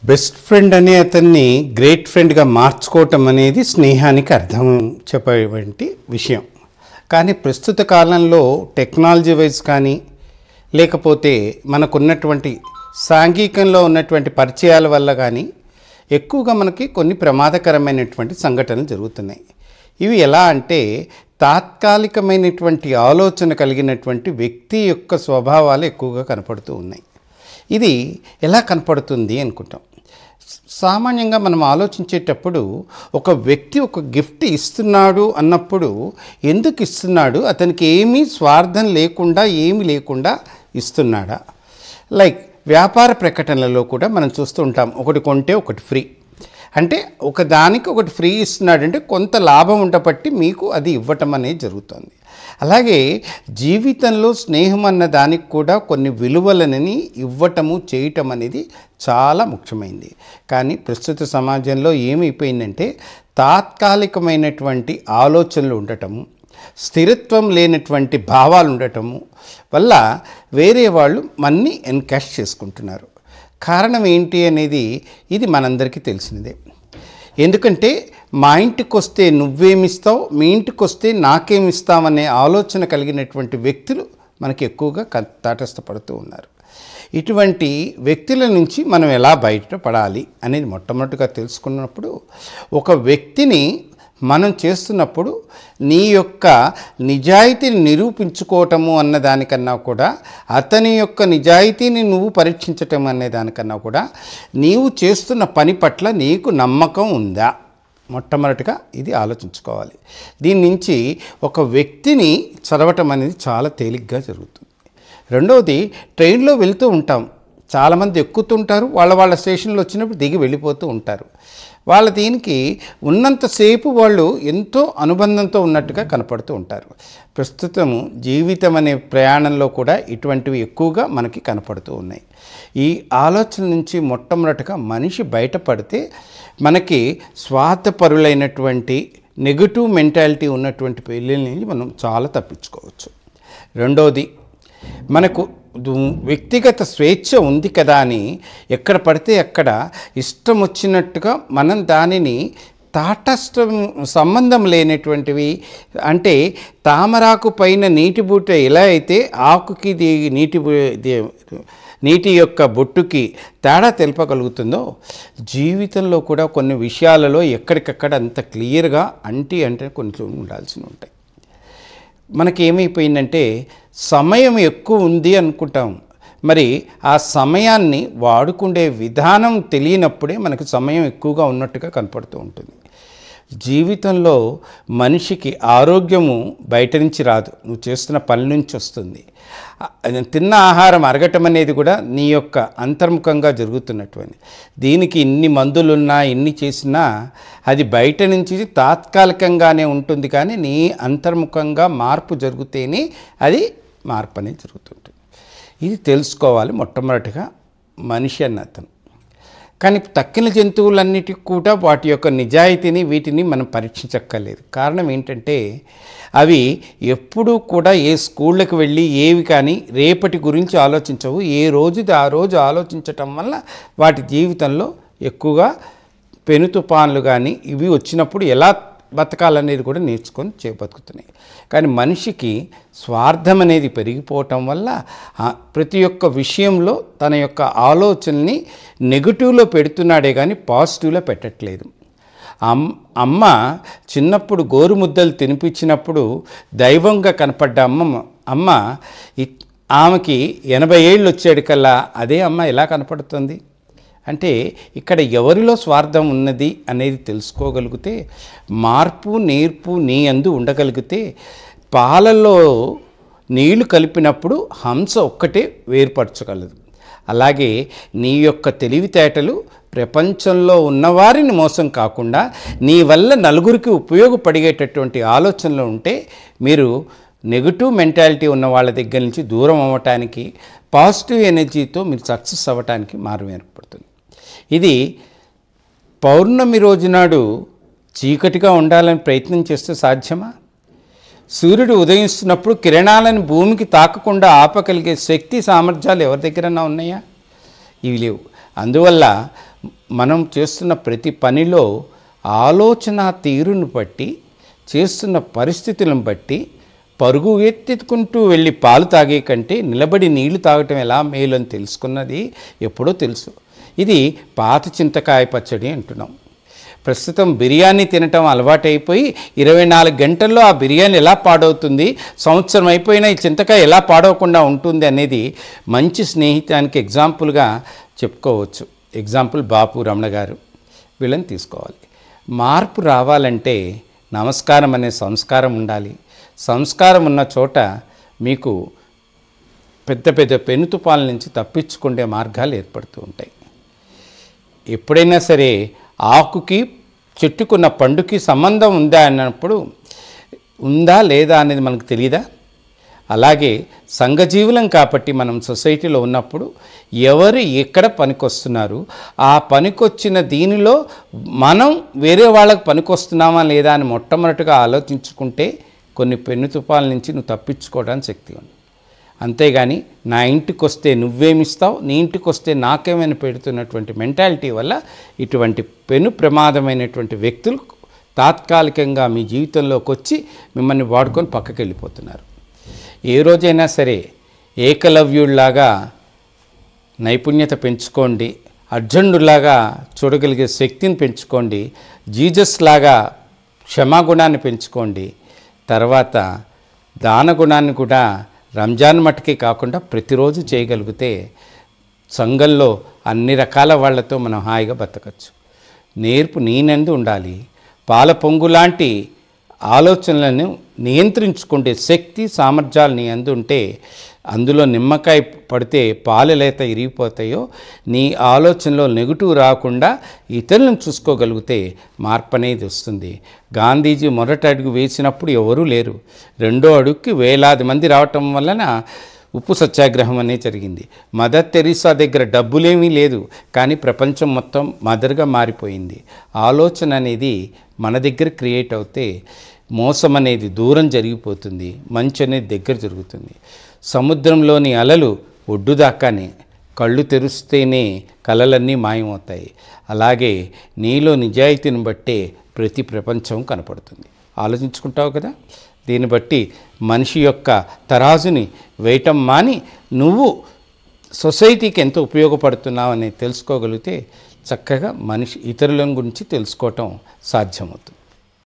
best friend అనే అతన్ని great ఫ్రెండ్గా మార్చుకోవటం అనేది స్నేహానికి అర్థం చెప్పేటువంటి విషయం కానీ ప్రస్తుత కాలంలో టెక్నాలజీ వైజ్ కానీ లేకపోతే మనకున్నటువంటి సాంఘికంలో ఉన్నటువంటి పరిచయాల వల్ల కానీ ఎక్కువగా మనకి కొన్ని ప్రమాదకరమైనటువంటి సంఘటనలు జరుగుతున్నాయి ఇవి ఎలా అంటే తాత్కాలికమైనటువంటి ఆలోచన కలిగినటువంటి వ్యక్తి యొక్క స్వభావాలు ఎక్కువగా కనపడుతూ ఉన్నాయి ఇది ఎలా కనపడుతుంది అనుకుంటాం సామాన్యంగా మనం ఆలోచించేటప్పుడు ఒక వ్యక్తి ఒక గిఫ్ట్ ఇస్తున్నాడు అన్నప్పుడు ఎందుకు ఇస్తున్నాడు అతనికి ఏమీ స్వార్థం లేకుండా ఏమీ లేకుండా ఇస్తున్నాడా లైక్ వ్యాపార ప్రకటనలలో కూడా మనం చూస్తూ ఉంటాం ఒకటి కొంటే ఒకటి ఫ్రీ అంటే ఒక దానికి ఒకటి ఫ్రీ ఇస్తున్నాడంటే కొంత లాభం ఉండబట్టి మీకు అది ఇవ్వటం అనేది జరుగుతుంది అలాగే జీవితంలో స్నేహం అన్న దానికి కూడా కొన్ని విలువలని ఇవ్వటము చేయటం అనేది చాలా ముఖ్యమైనది కానీ ప్రస్తుత సమాజంలో ఏమైపోయిందంటే తాత్కాలికమైనటువంటి ఆలోచనలు ఉండటము స్థిరత్వం లేనటువంటి భావాలు ఉండటము వల్ల వేరే వాళ్ళు మన్ని ఎన్కాష్ చేసుకుంటున్నారు కారణం ఏంటి అనేది ఇది మనందరికీ తెలిసినదే ఎందుకంటే మా ఇంటికి వస్తే నువ్వేమిస్తావు మీ ఇంటికి వస్తే నాకేమిస్తావనే ఆలోచన కలిగినటువంటి వ్యక్తులు మనకి ఎక్కువగా క తటస్థపడుతూ ఉన్నారు ఇటువంటి వ్యక్తుల నుంచి మనం ఎలా బయటపడాలి అనేది మొట్టమొదటిగా తెలుసుకున్నప్పుడు ఒక వ్యక్తిని మనం చేస్తున్నప్పుడు నీ యొక్క నిజాయితీని నిరూపించుకోవటము అన్న దానికన్నా కూడా అతని యొక్క నిజాయితీని నువ్వు పరీక్షించటం అనే దానికన్నా కూడా నీవు చేస్తున్న పని పట్ల నీకు నమ్మకం ఉందా మొట్టమొదటిగా ఇది ఆలోచించుకోవాలి దీని నుంచి ఒక వ్యక్తిని చదవటం అనేది చాలా తేలిగ్గా జరుగుతుంది రెండవది ట్రైన్లో వెళ్తూ ఉంటాం చాలామంది ఎక్కుతుంటారు వాళ్ళ వాళ్ళ స్టేషన్లో వచ్చినప్పుడు దిగి వెళ్ళిపోతూ ఉంటారు వాళ్ళ దీనికి ఉన్నంతసేపు వాళ్ళు ఎంతో అనుబంధంతో ఉన్నట్టుగా కనపడుతూ ఉంటారు ప్రస్తుతము జీవితం అనే ప్రయాణంలో కూడా ఇటువంటివి ఎక్కువగా మనకి కనపడుతూ ఉన్నాయి ఈ ఆలోచన నుంచి మొట్టమొదటిగా మనిషి బయటపడితే మనకి స్వార్థపరులైనటువంటి నెగటివ్ మెంటాలిటీ ఉన్నటువంటి పెళ్ళిని మనం చాలా తప్పించుకోవచ్చు రెండోది మనకు దు- వ్యక్తిగత స్వేచ్ఛ ఉంది కదా అని ఎక్కడ పడితే అక్కడ ఇష్టం వచ్చినట్టుగా మనం దానిని తాటస్థం సంబంధం లేనటువంటివి అంటే తామరాకు పైన నీటి బుట్ట ఎలా అయితే ఆకుకి ది నీటి బు- ది- నీటి యొక్క బొట్టుకి తేడా తెలపగలుగుతుందో జీవితంలో కూడా కొన్ని విషయాలలో ఎక్కడికక్కడ అంత క్లియర్గా అంటి అంటే కొంచెం ఉండాల్సి ఉంటాయి మనకి ఏమైపోయిందంటే సమయం ఎక్కువ ఉంది అనుకుంటాం మరి ఆ సమయాన్ని వాడుకునే విధానం తెలియనప్పుడే మనకి సమయం ఎక్కువగా ఉన్నట్టుగా కనపడుతూ ఉంటుంది జీవితంలో మనిషికి ఆరోగ్యము బయట నుంచి రాదు నువ్వు చేస్తున్న పని నుంచి వస్తుంది ఆ, తిన్న ఆహారం అరగటం అనేది కూడా నీ యొక్క అంతర్ముఖంగా జరుగుతున్నటువంటి దీనికి ఇన్ని మందులున్నా ఇన్ని చేసినా అది బయట నుంచి తాత్కాలికంగానే ఉంటుంది కానీ నీ అంతర్ముఖంగా మార్పు జరిగితేనే అది మార్పు అనేది జరుగుతుంటుంది ఇది తెలుసుకోవాలి మొట్టమొదటిగా మనిషి అన్న అతను కానీ తక్కిన జంతువులన్నిటికి కూడా వాటి యొక్క నిజాయితీని వీటిని మనం పరీక్షించక్కర్లేదు కారణం ఏంటంటే అవి ఎప్పుడూ కూడా ఏ స్కూళ్ళకి వెళ్ళి ఏవి కానీ రేపటి గురించి ఆలోచించవు ఏ రోజుది ఆ రోజు ఆలోచించటం వల్ల వాటి జీవితంలో ఎక్కువగా పెను తుఫాన్లు కానీ ఇవి వచ్చినప్పుడు ఎలా బతకాలనేది కూడా నేర్చుకొని చే బతుకుతున్నాయి కానీ మనిషికి స్వార్థం అనేది పెరిగిపోవటం వల్ల ఆ ప్రతి ఒక్క విషయంలో తన యొక్క ఆలోచనని నెగిటివ్లో పెడుతున్నాడే కానీ పాజిటివ్లో పెట్టట్లేదు అమ్ అమ్మ చిన్నప్పుడు గోరుముద్దలు తినిపించినప్పుడు దైవంగా కనపడ్డ అమ్మ అమ్మ ఇ- ఆమెకి ఎనభై ఏళ్ళు వచ్చాడు కల్లా అదే అమ్మ ఎలా కనపడుతుంది అంటే ఇక్కడ ఎవరిలో స్వార్థం ఉన్నది అనేది తెలుసుకోగలిగితే మార్పు నేర్పు నీ అందు ఉండగలిగితే పాలల్లో నీళ్లు కలిపినప్పుడు హంస ఒక్కటే వేర్పరచగలదు అలాగే నీ యొక్క తెలివితేటలు ప్రపంచంలో ఉన్నవారిని మోసం కాకుండా నీ వల్ల నలుగురికి ఉపయోగపడేటటువంటి ఆలోచనలు ఉంటే మీరు నెగిటివ్ మెంటాలిటీ ఉన్న వాళ్ళ దగ్గర నుంచి దూరం అవ్వటానికి పాజిటివ్ ఎనర్జీతో మీరు సక్సెస్ అవ్వటానికి మార్గం ఏర్పడుతుంది ఇది పౌర్ణమి రోజు నాడు చీకటిగా ఉండాలని ప్రయత్నం చేస్తే సాధ్యమా సూర్యుడు ఉదయిస్తున్నప్పుడు కిరణాలను భూమికి తాకకుండా ఆపగలిగే శక్తి సామర్థ్యాలు ఎవరి దగ్గరన్నా ఉన్నాయా ఇవి లేవు అందువల్ల మనం చేస్తున్న ప్రతి పనిలో ఆలోచన తీరును బట్టి చేస్తున్న పరిస్థితులను బట్టి పరుగు ఎత్తుకుంటూ వెళ్ళి పాలు తాగే కంటే నిలబడి నీళ్లు తాగటం ఎలా మేలు అని తెలుసుకున్నది ఎప్పుడో తెలుసు ఇది పాత చింతకాయ పచ్చడి అంటున్నాం ప్రస్తుతం బిర్యానీ తినటం అలవాటైపోయి ఇరవై నాలుగు గంటల్లో ఆ బిర్యానీ ఎలా పాడవుతుంది సంవత్సరం అయిపోయినా ఈ చింతకాయ ఎలా పాడవకుండా ఉంటుంది అనేది మంచి స్నేహితానికి ఎగ్జాంపుల్గా చెప్పుకోవచ్చు ఎగ్జాంపుల్ బాపు రమణ గారు వీళ్ళని తీసుకోవాలి మార్పు రావాలంటే నమస్కారం అనే సంస్కారం ఉండాలి సంస్కారం ఉన్న చోట మీకు పెద్ద పెద్ద పెనుతుపాల నుంచి తప్పించుకునే మార్గాలు ఏర్పడుతూ ఉంటాయి ఎప్పుడైనా సరే ఆకుకి చెట్టుకున్న పండుకి సంబంధం ఉందా అన్నప్పుడు ఉందా లేదా అనేది మనకు తెలియదా అలాగే సంఘజీవులం కాబట్టి మనం సొసైటీలో ఉన్నప్పుడు ఎవరు ఎక్కడ పనికొస్తున్నారు ఆ పనికొచ్చిన దీనిలో మనం వేరే వాళ్ళకి పనికొస్తున్నామా లేదా అని మొట్టమొదటిగా ఆలోచించుకుంటే కొన్ని పెన్ను తుపాల నుంచి నువ్వు తప్పించుకోవడానికి శక్తి ఉంది అంతేగాని నా ఇంటికి వస్తే నువ్వేమిస్తావు నీ ఇంటికి వస్తే నాకేమైనా పెడుతున్నటువంటి మెంటాలిటీ వల్ల ఇటువంటి పెను ప్రమాదమైనటువంటి వ్యక్తులు తాత్కాలికంగా మీ జీవితంలోకి వచ్చి మిమ్మల్ని వాడుకొని పక్కకి వెళ్ళిపోతున్నారు ఏ రోజైనా సరే ఏకలవ్యుడిలాగా నైపుణ్యత పెంచుకోండి అర్జునుడిలాగా చూడగలిగే శక్తిని పెంచుకోండి జీజస్ లాగా క్షమాగుణాన్ని పెంచుకోండి తర్వాత దాన గుణాన్ని కూడా రంజాన్ మట్టుకే కాకుండా ప్రతిరోజు చేయగలిగితే సంఘంలో అన్ని రకాల వాళ్ళతో మనం హాయిగా బతకచ్చు నేర్పు నీనందు ఉండాలి పాల పొంగు లాంటి ఆలోచనలను నియంత్రించుకుంటే శక్తి సామర్థ్యాలు నీ అందు ఉంటే అందులో నిమ్మకాయ పడితే పాలు లేత ఇరిగిపోతాయో నీ ఆలోచనలో నెగిటివ్ రాకుండా ఇతరులను చూసుకోగలిగితే మార్పు అనేది వస్తుంది గాంధీజీ మొదటి అడుగు వేసినప్పుడు ఎవరూ లేరు రెండో అడుగుకి వేలాది మంది రావటం వలన ఉప్పు సత్యాగ్రహం అనేది జరిగింది మదర్ తెరీసా దగ్గర డబ్బులేమీ లేదు కానీ ప్రపంచం మొత్తం మదర్గా మారిపోయింది ఆలోచన అనేది మన దగ్గర క్రియేట్ అవుతే మోసం అనేది దూరం జరిగిపోతుంది మంచి అనేది దగ్గర జరుగుతుంది సముద్రంలోని అలలు ఒడ్డు దాకానే కళ్ళు తెరిస్తేనే కలలన్నీ మాయమవుతాయి అలాగే నీలో నిజాయితీని బట్టే ప్రతి ప్రపంచం కనపడుతుంది ఆలోచించుకుంటావు కదా దీన్ని బట్టి మనిషి యొక్క తరాజుని వేయటం మాని నువ్వు సొసైటీకి ఎంత ఉపయోగపడుతున్నావు అనేది తెలుసుకోగలిగితే చక్కగా మనిషి ఇతరుల గురించి తెలుసుకోవటం సాధ్యమవుతుంది